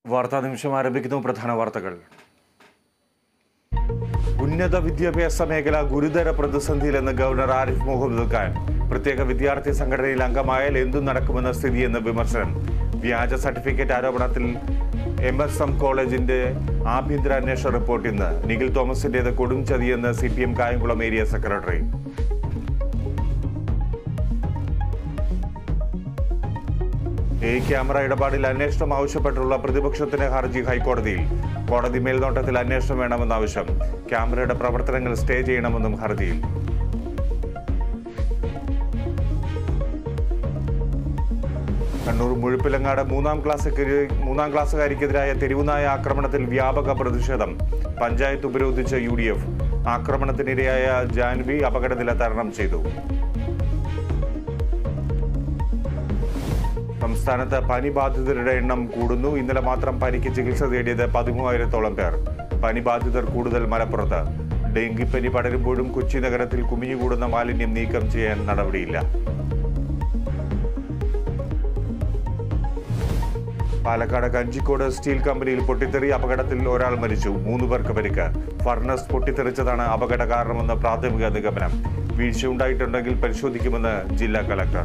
വാർത്താ നിമിഷം ആരംഭിക്കുന്നു പ്രധാന വാർത്തകൾ ഉന്നത വിദ്യാഭ്യാസ മേഖല ഗുരുതര പ്രതിസന്ധിയിലെന്ന് ഗവർണർ ആരിഫ് മുഹമ്മദ് ഖാൻ പ്രത്യേക വിദ്യാർത്ഥി സംഘടനയിൽ അംഗമായാൽ എന്തും നടക്കുമെന്ന സ്ഥിതിയെന്ന് വിമർശനം വ്യാജ സർട്ടിഫിക്കറ്റ് ആരോപണത്തിൽ എം എസ് എം കോളേജിന്റെ ആഭ്യന്തര അന്വേഷണ റിപ്പോർട്ട് ഇന്ന് നിഖിൽ തോമസിന്റേത് കൊടും ചതിയെന്ന് C P M Kayamkulam area secretary A camera ഇടപാടിൽ അന്വേഷണം ആവശ്യപ്പെട്ടുള്ള പ്രതിപക്ഷത്തിന്റെ ഹർജി ഹൈക്കോടതിയിൽ കോടതി മേൽനോട്ടത്തിൽ അന്വേഷണം വേണമെന്ന ആവശ്യം ക്യാമറയുടെ പ്രവർത്തനങ്ങൾ സ്റ്റേ ചെയ്യണമെന്നും ഹർജിയിൽ കണ്ണൂർ മുഴുപ്പിലങ്ങാട് മൂന്നാം ക്ലാസ് മൂന്നാം ക്ലാസ്സുകാരിക്കെതിരായ തെരുവുനായ ആക്രമണത്തിൽ വ്യാപക പ്രതിഷേധം പഞ്ചായത്ത് ഉപരോധിച്ച യു ഡി എഫ് ആക്രമണത്തിനിരയായ ജാൻവി അപകടനില തരണം ചെയ്തു സംസ്ഥാനത്ത് പനി ബാധിതരുടെ എണ്ണം കൂടുന്നു ഇന്നലെ മാത്രം പനിക്ക് ചികിത്സ തേടിയത് പതിമൂവായിരത്തോളം പേർ പനി ബാധിതർ കൂടുതൽ മലപ്പുറത്ത് ഡെങ്കിപ്പനി പടരുമ്പോഴും കൊച്ചി നഗരത്തിൽ കുമിഞ്ഞുകൂടുന്ന മാലിന്യം നീക്കം ചെയ്യാൻ നടപടിയില്ല പാലക്കാട് കഞ്ചിക്കോട് സ്റ്റീൽ കമ്പനിയിൽ പൊട്ടിത്തെറി അപകടത്തിൽ ഒരാൾ മരിച്ചു മൂന്ന് പേർക്ക് പരിക്ക് ഫർണസ് പൊട്ടിത്തെറിച്ചതാണ് അപകട കാരണമെന്ന് പ്രാഥമിക നിഗമനം വീഴ്ചയുണ്ടായിട്ടുണ്ടെങ്കിൽ പരിശോധിക്കുമെന്ന് ജില്ലാ കലക്ടർ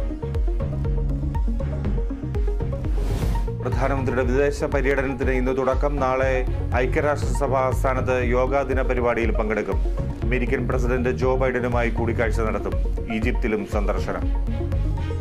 പ്രധാനമന്ത്രിയുടെ വിദേശ പര്യടനത്തിന് ഇന്ന് തുടക്കം നാളെ ഐക്യരാഷ്ട്രസഭ ആസ്ഥാനത്ത് യോഗാ ദിന പരിപാടിയിൽ പങ്കെടുക്കും അമേരിക്കൻ പ്രസിഡന്റ് ജോ ബൈഡനുമായി കൂടിക്കാഴ്ച നടത്തും ഈജിപ്തിലും സന്ദർശനം